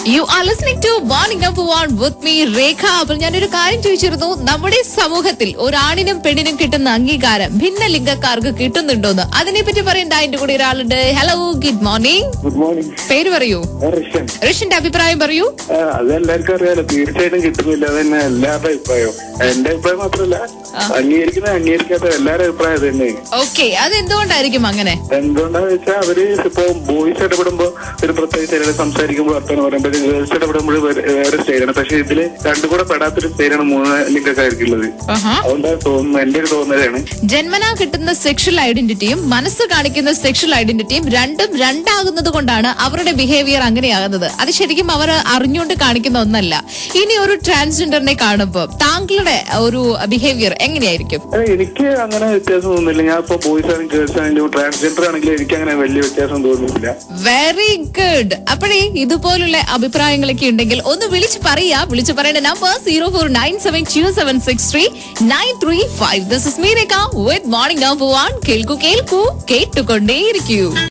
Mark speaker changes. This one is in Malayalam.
Speaker 1: U are listening to morning up one with me Rekha അപ്പോൾ ഞാനൊരു കാര്യം ചോദിച്ചിരുന്നു നമ്മുടെ സമൂഹത്തിൽ ഒരാണിനും പെണ്ണിനും കിട്ടുന്ന അംഗീകാരം ഭിന്നലിംഗക്കാർക്ക് കിട്ടുന്നുണ്ടോന്ന് അതിനെപ്പറ്റി പറയണ്ട അതിന്റെ കൂടെ ഒരാളുണ്ട് hello good morning
Speaker 2: good morning
Speaker 1: പേര് പറയൂ
Speaker 2: ഋഷൻ
Speaker 1: ഋഷിന്റെ അഭിപ്രായം പറയൂ
Speaker 2: ആ, അത് എല്ലാവർക്കും അറിയാലോ തീർച്ചയായിട്ടും കിട്ടുന്നില്ല അത് തന്നെ എല്ലാവരുടെ അഭിപ്രായവും എന്റെ അഭിപ്രായം മാത്രമല്ല അംഗീകരിക്കുന്ന അംഗീകരിക്കാത്ത എല്ലാവരുടെ അഭിപ്രായം അത് തന്നെ
Speaker 1: ഓക്കെ അത് എന്തുകൊണ്ടായിരിക്കും അങ്ങനെ
Speaker 2: എന്തുകൊണ്ടാന്ന് വെച്ചാൽ അവര് ഇപ്പൊ ബോയ്സ് ഇടപെടുമ്പോ ഒരു പ്രത്യേക ശൈലിയിൽ സംസാരിക്കുമ്പോൾ വർത്തമാനം പറയുമ്പോൾ ഗേൾസ് ഇടപെടുമ്പോൾ വേറെ- വേറെ സ്റ്റൈലാണ് പക്ഷെ ഇതില് രണ്ടും കൂടെ പെടാത്തൊരു സ്റ്റൈലാണ് മൂന്ന് ലിംഗക്കാർക്കുള്ളത്
Speaker 1: ആഹാ.
Speaker 2: അതുകൊണ്ടാണ് തോന്നുന്നത് എന്റെ ഒരു തോന്നലാണ്
Speaker 1: ജന്മനാ കിട്ടുന്ന സെക്ഷൽ ഐഡന്റിറ്റിയും മനസ്സ് കാണിക്കുന്ന സെക്ഷൽ ഐഡന്റിറ്റിയും രണ്ടും രണ്ടാകുന്നത് കൊണ്ടാണ് അവരുടെ ബിഹേവിയർ അങ്ങനെയാകുന്നത് അത് ശരിക്കും അവർ അറിഞ്ഞുകൊണ്ട് കാണിക്കുന്ന ഒന്നല്ല ഇനി ഒരു ട്രാൻസ്ജെൻഡറിനെ കാണുമ്പോൾ താങ്കളുടെ ഒരു ബിഹേവിയർ എങ്ങനെയായിരിക്കും
Speaker 2: അല്ല, എനിക്ക് അങ്ങനെ വ്യത്യാസം തോന്നുന്നില്ല ഞാൻ ഇപ്പൊ ബോയ്സ് ആണെങ്കിലും ഗേൾസ് ആണെങ്കിലും ട്രാൻസ്ജെൻഡർ ആണെങ്കിലും എനിക്ക് അങ്ങനെ വലിയ വ്യത്യാസം തോന്നുന്നില്ല
Speaker 1: വെരി ഗുഡ് അപ്പോഴേ ഇതുപോലുള്ള അഭിപ്രായങ്ങളൊക്കെ ഉണ്ടെങ്കിൽ ഒന്ന് വിളിച്ച് പറയാ വിളിച്ച് പറയേണ്ട number zero four nine seven two seven six three nine three five this is മീരേക്ക വിത്ത് മോർണിംഗ് നമ്പർ വൺ കേൾക്കൂ കേൾക്കൂ കേട്ടുകൊണ്ടേയിരിക്കൂ